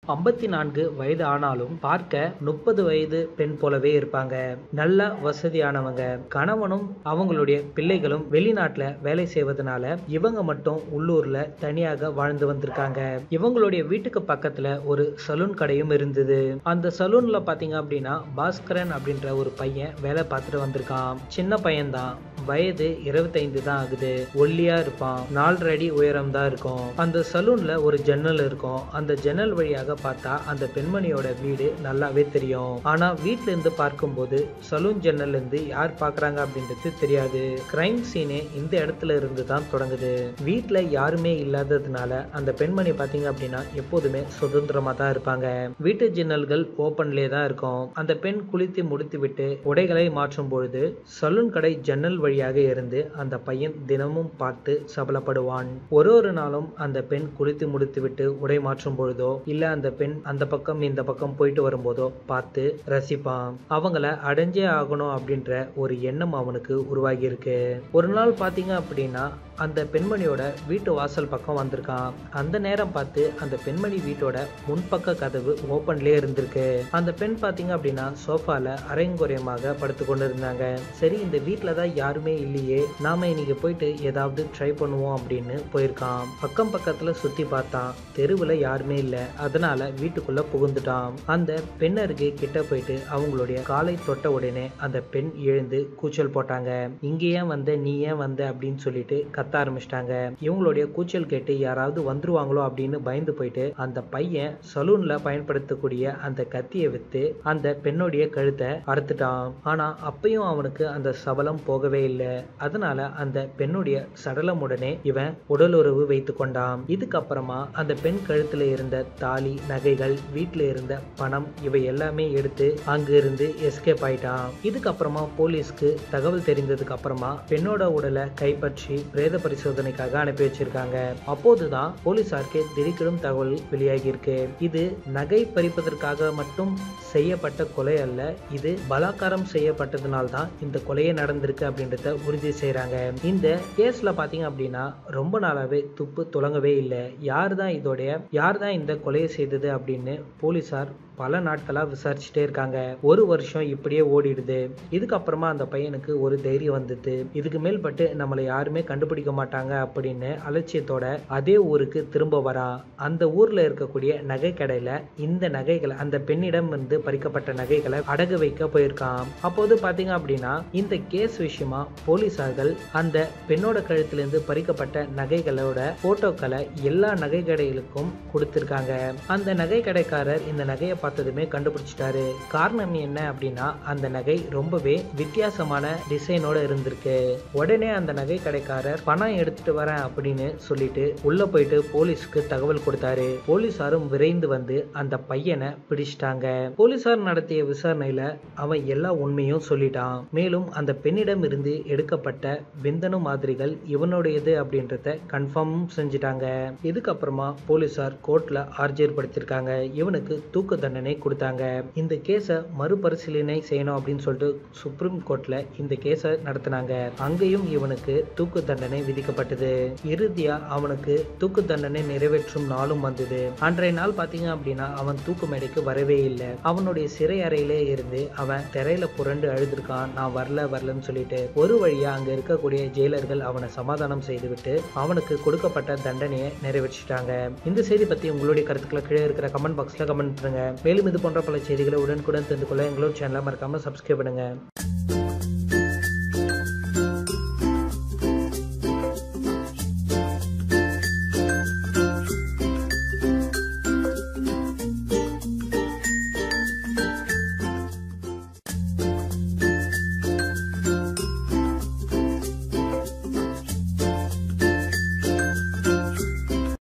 ஐம்பத்தி நான்கு வயது ஆனாலும் பார்க்க முப்பது வயது பெண் போலவே இருப்பாங்க நல்ல வசதியானவங்க கணவனும் அவங்களுடைய பிள்ளைகளும் வெளிநாட்டுல வேலை செய்வதனால இவங்க மட்டும் உள்ளூர்ல தனியாக வாழ்ந்து வந்திருக்காங்க இவங்களுடைய வீட்டுக்கு பக்கத்துல ஒரு சலூன் கடையும் இருந்தது அந்த சலூன்ல பாத்தீங்க அப்படின்னா பாஸ்கரன் அப்படின்ற ஒரு பையன் வேலை பார்த்துட்டு வந்திருக்கான் சின்ன பையன்தான் வயது இருபத்தைந்து தான் ஆகுது ஒல்லியா இருப்பான் நாலரை அடி உயரம் தான் இருக்கும் அந்த சலூன்ல ஒரு ஜன்னல் இருக்கும் அந்த ஜன்னல் வழியாக பார்த்தா அந்த பெண்மணியோட வீடு நல்லாவே தெரியும் ஆனா வீட்ல இருந்து பார்க்கும்போது சலூன் ஜன்னல்ல இருந்து யார் பாக்குறாங்க அப்படின்றது தெரியாது கிரைம் சீனே இந்த இடத்துல இருந்து தான் தொடங்குது வீட்ல யாருமே இல்லாததுனால அந்த பெண்மணி பாத்தீங்க அப்படின்னா எப்போதுமே சுதந்திரமா தான் இருப்பாங்க வீட்டு ஜன்னல்கள் ஓப்பன்லேயே தான் இருக்கும் அந்த பெண் குளித்து முடித்து விட்டு உடைகளை மாற்றும் பொழுது சலூன் கடை ஜன்னல் வழியாக இருந்து அந்த பையன் தினமும் பார்த்து சபலப்படுவான் ஒரு ஒரு நாளும் அந்த பெண் குளித்து முடித்து விட்டு உடை மாற்றும் பொழுதோ இல்ல அந்த பெண் அந்த பக்கம் இந்த பக்கம் போயிட்டு வரும்போதோ பார்த்து ரசிப்பான் அவங்கள அடைஞ்சே ஆகணும் அப்படின்ற ஒரு எண்ணம் அவனுக்கு உருவாகி இருக்கு ஒரு நாள் பாத்தீங்க அப்படின்னா அந்த பெண்மணியோட வீட்டு வாசல் பக்கம் வந்திருக்கான் அந்த நேரம் பார்த்து அந்த பெண்மணி வீட்டோட முன்பக்க கதவு ஓப்பன்லயே இருந்திருக்கு அந்த பெண் பாத்தீங்க அப்படின்னா சோஃபால அரைங்குறையமாக படுத்து கொண்டு இருந்தாங்க சரி இந்த வீட்டில் தான் யாருமே இல்லையே நாம இன்னைக்கு போயிட்டு ஏதாவது ட்ரை பண்ணுவோம் அப்படின்னு போயிருக்கான் பக்கம் பக்கத்துல சுத்தி பார்த்தான் தெருவில் யாருமே இல்லை அதனால வீட்டுக்குள்ள புகுந்துட்டான் அந்த பெண் அருகே கிட்ட போயிட்டு அவங்களுடைய காலை தொட்ட உடனே அந்த பெண் எழுந்து கூச்சல் போட்டாங்க இங்க ஏன் வந்த நீ ஏன் வந்த அப்படின்னு சொல்லிட்டு கத்த ஆரம்பிச்சிட்டாங்க இவங்களுடைய கூச்சல் கேட்டு யாராவது வந்துருவாங்களோ அப்படின்னு பயந்து போயிட்டு அந்த பையன் சலூன்ல பயன்படுத்தக்கூடிய அந்த கத்தியை வித்து அந்த பெண்ணுடைய கழுத்தை அறுத்துட்டான் ஆனா அப்பயும் அவனுக்கு அந்த சபலம் போகவே இல்லை அதனால அந்த பெண்ணுடைய சடலமுடனே இவன் உடலுறவு வைத்து கொண்டான் இதுக்கப்புறமா அந்த பெண் கழுத்துல இருந்த தாலி நகைகள் வீட்டுல இருந்த பணம் இவை எல்லாமே எடுத்து அங்க இருந்து எஸ்கேப் ஆயிட்டான் இதுக்கப்புறமா போலீஸ்க்கு தகவல் தெரிந்ததுக்கு அப்புறமா பெண்ணோட உடலை கைப்பற்றி பிரேத பரிசோதனைக்காக அனுப்பி வச்சிருக்காங்க அப்போதுதான் போலீசாருக்கு திடுக்கிடும் தகவல் வெளியாகி இருக்கு இது நகை பறிப்பதற்காக மட்டும் செய்யப்பட்ட கொலை அல்ல இது பலாத்காரம் செய்யப்பட்டதுனால தான் இந்த கொலையே நடந்திருக்கு அப்படின்றத உறுதி செய்றாங்க இந்த கேஸ்ல பாத்தீங்க அப்படின்னா ரொம்ப நாளாவே துப்பு துலங்கவே இல்லை யார் தான் இதோடைய யார் தான் இந்த கொலையை செய்தது அப்படின்னு போலீசார் பல நாட்களா விசாரிச்சுட்டே இருக்காங்க ஒரு வருஷம் இப்படியே ஓடிடுது இதுக்கப்புறமா அந்த பையனுக்கு ஒரு தைரியம் வந்தது இதுக்கு மேல்பட்டு நம்மளை யாருமே கண்டுபிடிக்க மாட்டாங்க அப்படின்னு அலட்சியத்தோட அதே ஊருக்கு திரும்ப வரா அந்த ஊர்ல இருக்கக்கூடிய நகை கடையில இந்த நகைகளை அந்த பெண்ணிடம் இருந்து பறிக்கப்பட்ட நகைகளை அடகு வைக்க போயிருக்கான் அப்போது பாத்தீங்க அப்படின்னா இந்த கேஸ் விஷயமா போலீசார்கள் அந்த பெண்ணோட கழுத்திலிருந்து பறிக்கப்பட்ட நகைகளோட போட்டோக்களை எல்லா நகை கடைகளுக்கும் கொடுத்திருக்காங்க அந்த நகை கடைக்காரர் இந்த நகையை பார்த்ததுமே கண்டுபிடிச்சிட்டாரு காரணம் என்ன அப்படின்னா அந்த நகை ரொம்பவே வித்தியாசமான டிசைனோட இருந்திருக்கு உடனே அந்த நகை கடைக்காரர் பணம் எடுத்துட்டு வரேன் அப்படின்னு சொல்லிட்டு உள்ள போயிட்டு போலீஸ்க்கு தகவல் கொடுத்தாரு போலீசாரும் விரைந்து வந்து அந்த பையனை பிடிச்சிட்டாங்க போலீசார் நடத்திய விசாரணையில அவன் எல்லா உண்மையும் சொல்லிட்டான் மேலும் அந்த பெண்ணிடம் இருந்து எடுக்கப்பட்ட விந்தணு மாதிரிகள் இவனுடையது அப்படின்றத கன்ஃபார்மும் செஞ்சுட்டாங்க இதுக்கப்புறமா போலீசார் கோர்ட்ல ஆர்ஜர்படுத்திருக்காங்க இவனுக்கு தூக்கு தண்டனை கொடுத்தாங்க இந்த கேஸை மறுபரிசீலனை செய்யணும் அப்படின்னு சொல்லிட்டு சுப்ரீம் கோர்ட்ல இந்த கேஸை நடத்தினாங்க அங்கேயும் இவனுக்கு தூக்கு தண்டனை விதிக்கப்பட்டது இறுதியா அவனுக்கு தூக்கு தண்டனை நிறைவேற்றும் நாளும் வந்தது அன்றைய நாள் பாத்தீங்க அப்படின்னா அவன் தூக்கு மேடைக்கு வரவே இல்லை அவனுடைய சிறை அறையிலே இருந்து அவன் திரையில புரண்டு அழுதுருக்கான் நான் வரல வரலன்னு சொல்லிட்டு ஒரு வழியா அங்க இருக்கக்கூடிய ஜெயிலர்கள் அவனை சமாதானம் செய்துவிட்டு அவனுக்கு கொடுக்கப்பட்ட தண்டனையை நிறைவேற்றிட்டாங்க இந்த செய்தி பத்தி உங்களுடைய கருத்துக்களை கீழே இருக்கிற கமெண்ட் பாக்ஸ்ல கமெண்ட் பண்ணுங்க மேலும் இது போன்ற பல செய்திகளை உடனுக்குடன் தெரிந்து கொள்ள எங்களோட சேனலை மறக்காம சப்ஸ்கிரைப் பண்ணுங்க